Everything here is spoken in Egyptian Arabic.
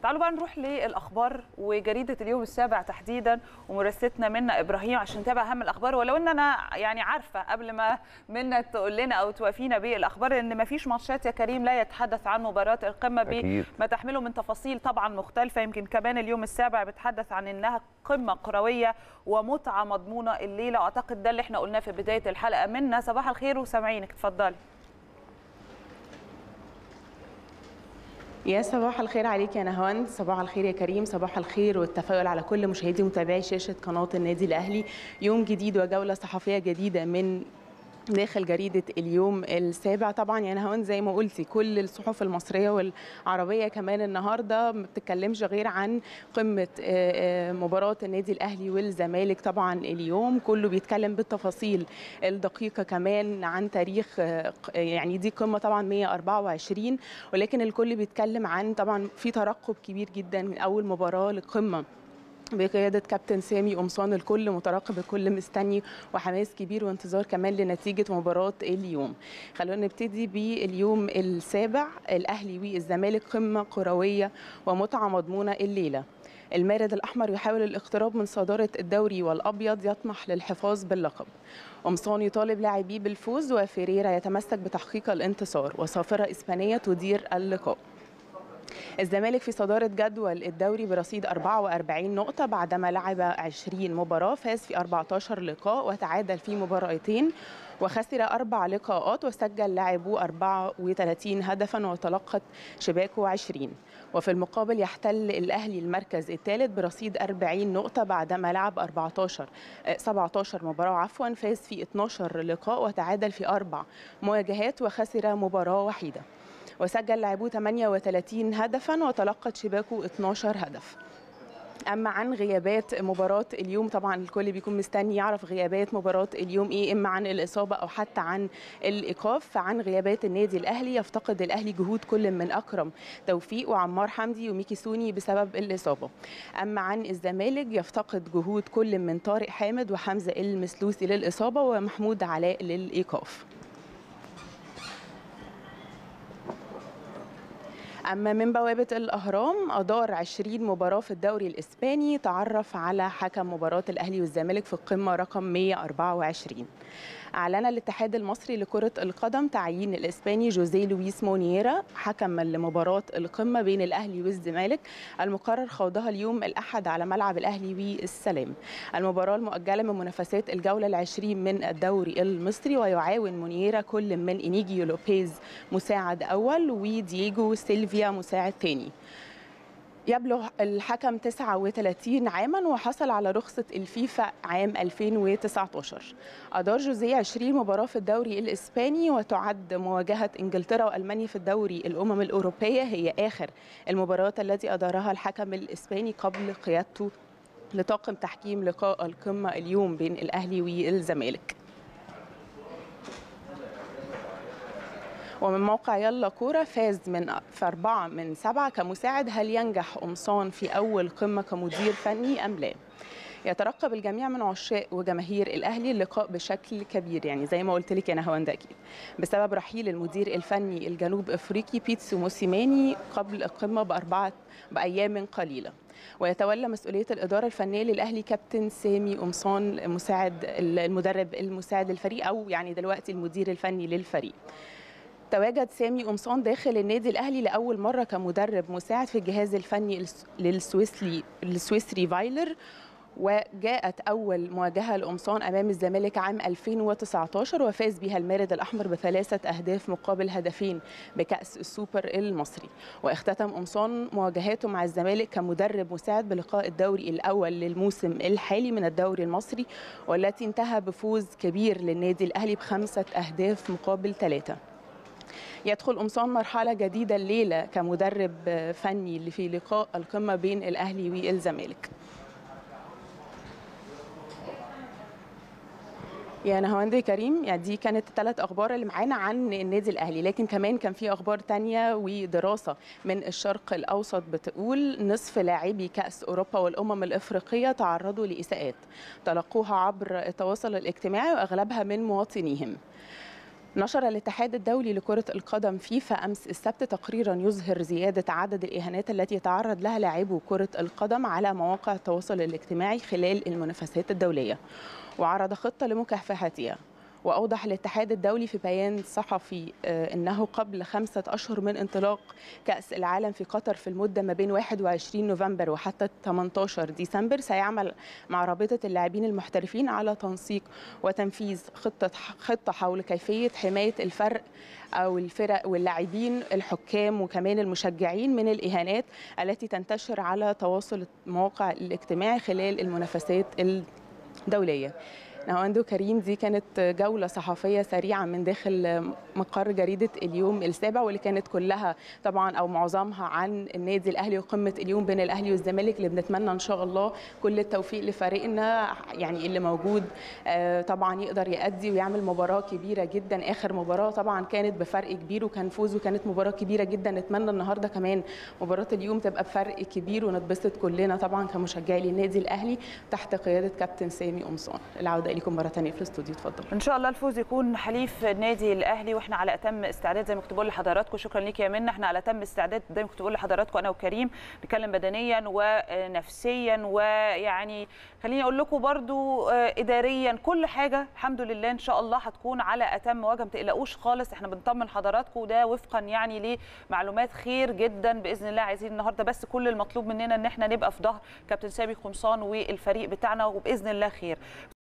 تعالوا بقى نروح للاخبار وجريده اليوم السابع تحديدا ومرستنا منا ابراهيم عشان نتابع اهم الاخبار ولو ان انا يعني عارفه قبل ما منا تقول لنا او توافينا بالاخبار ان ما فيش ماتشات يا كريم لا يتحدث عن مباراه القمه بما تحمله من تفاصيل طبعا مختلفه يمكن كمان اليوم السابع بتحدث عن انها قمه كرويه ومتعه مضمونه الليله واعتقد ده اللي احنا قلناه في بدايه الحلقه منا صباح الخير وسامعينك اتفضلي يا صباح الخير عليك يا نهاوند صباح الخير يا كريم صباح الخير والتفاؤل على كل مشاهدي ومتابعي شاشه قناه النادي الاهلي يوم جديد وجوله صحفيه جديده من داخل جريدة اليوم السابع طبعا يا نهاوند زي ما قلتي كل الصحف المصرية والعربية كمان النهاردة ما بتتكلمش غير عن قمة مباراة النادي الأهلي والزمالك طبعا اليوم كله بيتكلم بالتفاصيل الدقيقة كمان عن تاريخ يعني دي قمة طبعا 124 ولكن الكل بيتكلم عن طبعا في ترقب كبير جدا من أول مباراة للقمة بقيادة كابتن سامي قمصان الكل مترقب الكل مستني وحماس كبير وانتظار كمان لنتيجة مباراة اليوم خلونا نبتدي باليوم السابع الأهلي والزمالك قمة كروية ومتعة مضمونة الليلة المارد الأحمر يحاول الاقتراب من صدارة الدوري والأبيض يطمح للحفاظ باللقب قمصان يطالب لاعبيه بالفوز وفيريرا يتمسك بتحقيق الانتصار وصافرة إسبانية تدير اللقاء الزمالك في صدارة جدول الدوري برصيد 44 نقطة بعدما لعب 20 مباراة فاز في 14 لقاء وتعادل في مباراتين وخسر أربع لقاءات وسجل لاعبو 34 هدفا وتلقت شباكه 20 وفي المقابل يحتل الأهلي المركز الثالث برصيد 40 نقطة بعدما لعب 14 17 مباراة عفوا فاز في 12 لقاء وتعادل في أربع مواجهات وخسر مباراة وحيدة وسجل لاعبوه 38 هدفا وتلقت شباكه 12 هدف اما عن غيابات مباراه اليوم طبعا الكل بيكون مستني يعرف غيابات مباراه اليوم ايه اما عن الاصابه او حتى عن الايقاف فعن غيابات النادي الاهلي يفتقد الاهلي جهود كل من اكرم توفيق وعمار حمدي وميكي سوني بسبب الاصابه اما عن الزمالك يفتقد جهود كل من طارق حامد وحمزه المسلوسي للاصابه ومحمود علاء للايقاف أما من بوابة الأهرام أدار 20 مباراة في الدوري الإسباني تعرف على حكم مباراة الأهلي والزمالك في القمة رقم 124 أعلن الاتحاد المصري لكرة القدم تعيين الإسباني جوزيه لويس مونييرا حكما لمباراة القمة بين الأهلي والزمالك المقرر خوضها اليوم الأحد على ملعب الأهلي والسلام المباراة المؤجلة من منافسات الجولة العشرين من الدوري المصري ويعاون مونييرا كل من إنيجيو لوبيز مساعد أول ودييجو سيلفيا مساعد ثاني يبلغ الحكم 39 عاما وحصل على رخصة الفيفا عام 2019 أدار جوزيه 20 مباراة في الدوري الإسباني وتعد مواجهة إنجلترا وألمانيا في الدوري الأمم الأوروبية هي آخر المباريات التي أدارها الحكم الإسباني قبل قيادته لطاقم تحكيم لقاء القمة اليوم بين الأهلي والزمالك ومن موقع يلا كورة فاز من في أربعة من سبعة كمساعد هل ينجح قمصان في أول قمة كمدير فني أم لا؟ يترقب الجميع من عشاق وجماهير الاهلي اللقاء بشكل كبير يعني زي ما قلت لك انا هوند اكيد بسبب رحيل المدير الفني الجنوب افريقي بيتسو موسيماني قبل القمه باربعه بايام قليله ويتولى مسؤوليه الاداره الفنيه للاهلي كابتن سامي قمصان مساعد المدرب المساعد للفريق او يعني دلوقتي المدير الفني للفريق تواجد سامي قمصان داخل النادي الاهلي لاول مره كمدرب مساعد في الجهاز الفني للسويسري السويسري فايلر وجاءت أول مواجهة لقمصان أمام الزمالك عام 2019 وفاز بها المارد الأحمر بثلاثة أهداف مقابل هدفين بكأس السوبر المصري واختتم قمصان مواجهاته مع الزمالك كمدرب مساعد بلقاء الدوري الأول للموسم الحالي من الدوري المصري والتي انتهى بفوز كبير للنادي الأهلي بخمسة أهداف مقابل ثلاثة يدخل قمصان مرحلة جديدة الليلة كمدرب فني اللي في لقاء القمة بين الأهلي والزمالك يا نهاوند كريم يعني دي كانت الثلاث اخبار اللي معانا عن النادي الاهلي لكن كمان كان في اخبار تانية ودراسه من الشرق الاوسط بتقول نصف لاعبي كاس اوروبا والامم الافريقيه تعرضوا لاساءات تلقوها عبر التواصل الاجتماعي واغلبها من مواطنيهم نشر الاتحاد الدولي لكرة القدم فيفا أمس السبت تقريرا يظهر زيادة عدد الإهانات التي يتعرض لها لاعبو كرة القدم على مواقع التواصل الاجتماعي خلال المنافسات الدولية وعرض خطة لمكافحتها وأوضح الاتحاد الدولي في بيان صحفي أنه قبل خمسة أشهر من انطلاق كأس العالم في قطر في المدة ما بين 21 نوفمبر وحتى 18 ديسمبر سيعمل مع رابطة اللاعبين المحترفين على تنسيق وتنفيذ خطة خطة حول كيفية حماية الفرق أو الفرق واللاعبين الحكام وكمان المشجعين من الإهانات التي تنتشر على تواصل المواقع الاجتماعي خلال المنافسات الدولية نهاوند كريم دي كانت جولة صحفية سريعة من داخل مقر جريدة اليوم السابع واللي كانت كلها طبعا أو معظمها عن النادي الأهلي وقمة اليوم بين الأهلي والزمالك اللي بنتمنى إن شاء الله كل التوفيق لفريقنا يعني اللي موجود طبعا يقدر يأدي ويعمل مباراة كبيرة جدا آخر مباراة طبعا كانت بفرق كبير وكان فوز وكانت مباراة كبيرة جدا نتمنى النهاردة كمان مباراة اليوم تبقى بفرق كبير ونتبسط كلنا طبعا كمشجعي للنادي الأهلي تحت قيادة كابتن سامي قمصان العودة لكم مره ثانيه في الاستوديو اتفضل ان شاء الله الفوز يكون حليف النادي الاهلي واحنا على اتم استعداد زي ما كنت بقول لحضراتكم شكرا ليك يا منى احنا على اتم استعداد زي ما كنت بقول لحضراتكم انا وكريم نتكلم بدنيا ونفسيا ويعني خليني اقول لكم برضو اداريا كل حاجه الحمد لله ان شاء الله هتكون على اتم وجه ما تقلقوش خالص احنا بنطمن حضراتكم وده وفقا يعني لمعلومات خير جدا باذن الله عايزين النهارده بس كل المطلوب مننا ان احنا نبقى في ظهر كابتن سامي قمصان والفريق بتاعنا وباذن الله خير